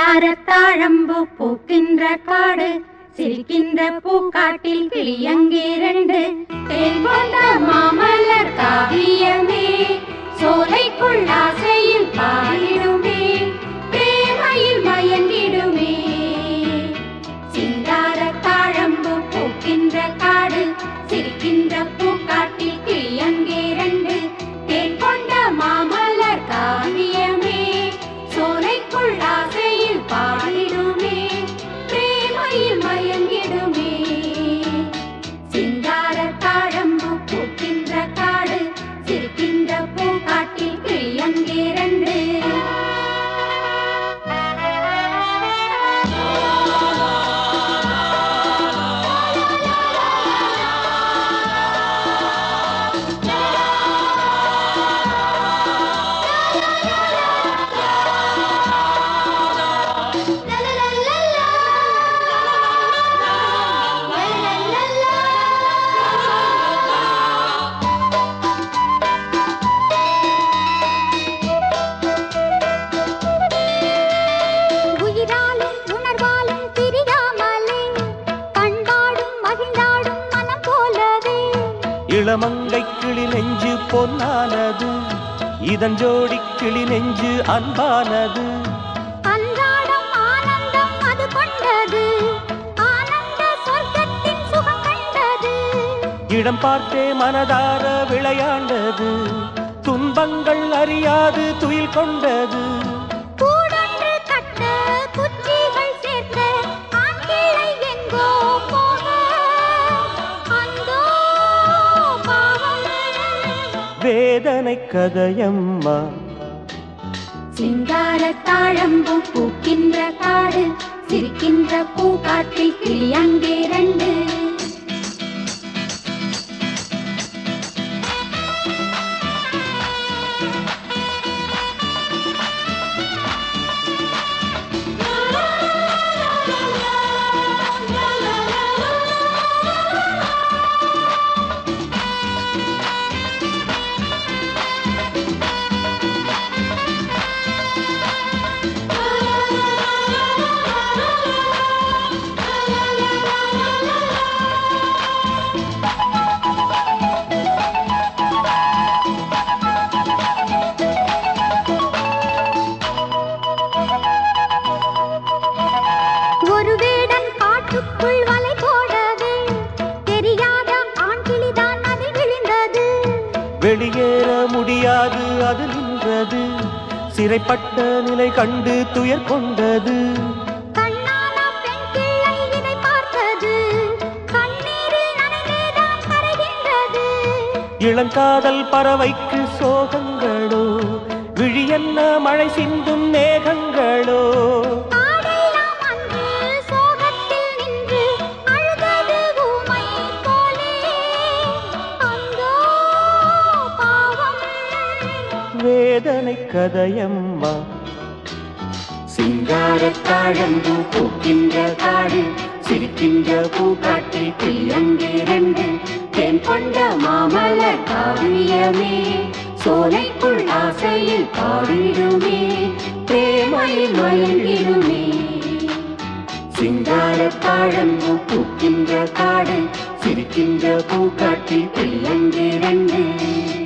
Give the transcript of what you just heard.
சிங்கார தாழம்பு பூக்கின்ற காடு சிரிக்கின்ற பூக்காட்டில் கிளியங்கே ரெண்டு தேன் கொண்ட மாமலர் காவியமே சோலைக்குள் ஆசையில் பாடிடுமே பிரேமையில் மயங்கிடுமே சிங்கார தாழம்பு பூக்கின்ற காடு சிரிக்கின்ற பூக்காட்டில் கிளியங்கே ரெண்டு தேன் கொண்ட மாமலர் காவியமே சோலைக்குள் ஆசையில் பாடிடுமே பிரேமையில் மயங்கிடுமே சிங்கார தாழம்பு பூக்கின்ற காடு சிரிக்கின்ற பூக்காட்டில் கிளியங்கே ரெண்டு உயிராலும் உணர்வாலும் பிரியாமலே பண்பாடும் மகிழ்ந்தாடும் மனம் போலவே இளமங்கை கிளி நெஞ்சு பொன்னானது இதன் ஜோடி கிளி நெஞ்சு அன்பானது அன்றாடம் ஆனந்தம் அது கொண்டது ஆனந்த சொர்க்கத்தின் சுகம் கண்டது இடம் பார்த்தே மனதார விளையாண்டது துன்பங்கள் அறியாது துயில் கொண்டது கூடொன்று கட்ட குச்சிகள் சேர்க்க ஆண் கிளை எங்கோ போக அந்தோ பாவம் வேதனை கதையம்மா சிங்கார தாழம்பு பூக்கின்ற காடு சிரிக்கின்ற பூக்காட்டில் கிளி அங்கே ரெண்டு ஒரு வேடன் காட்டுக்குள் வலை போடவே தெரியாத ஆண் கிளிதான் அதில் விழுந்தது வெளியேற முடியாது அது நின்றது சிறைப்பட்ட நிலை கண்டு துயர் கொண்டது கண்ணான பெண் கிள்ளை இதை பார்த்தது கண்ணீரில் நனைந்தேதான் கரைகின்றது இளங்காதல் பறவைக்கு சோகங்களோ விழியென்ன மழை சிந்தும் மேகங்களோ ஆடெல்லாம் அன்று சோகத்தில் நின்று அழுதது ஊமை போலே அந்தோ பாவம் வேதனை கதையம்மா சிங்கார தாழம்பு பூக்கின்ற காடு சிரிக்கின்ற பூக்காட்டில் கிளி அங்கே ரெண்டு தேன் கொண்ட மாமலர் காவியமே சோலைக்குள் ஆசையில் பாடிடுமே பிரேமையில் மயங்கிடுமே சிங்கார தாழம்பு பூக்கின்ற காடு சிரிக்கின்ற பூக்காட்டில் கிளி அங்கே ரெண்டு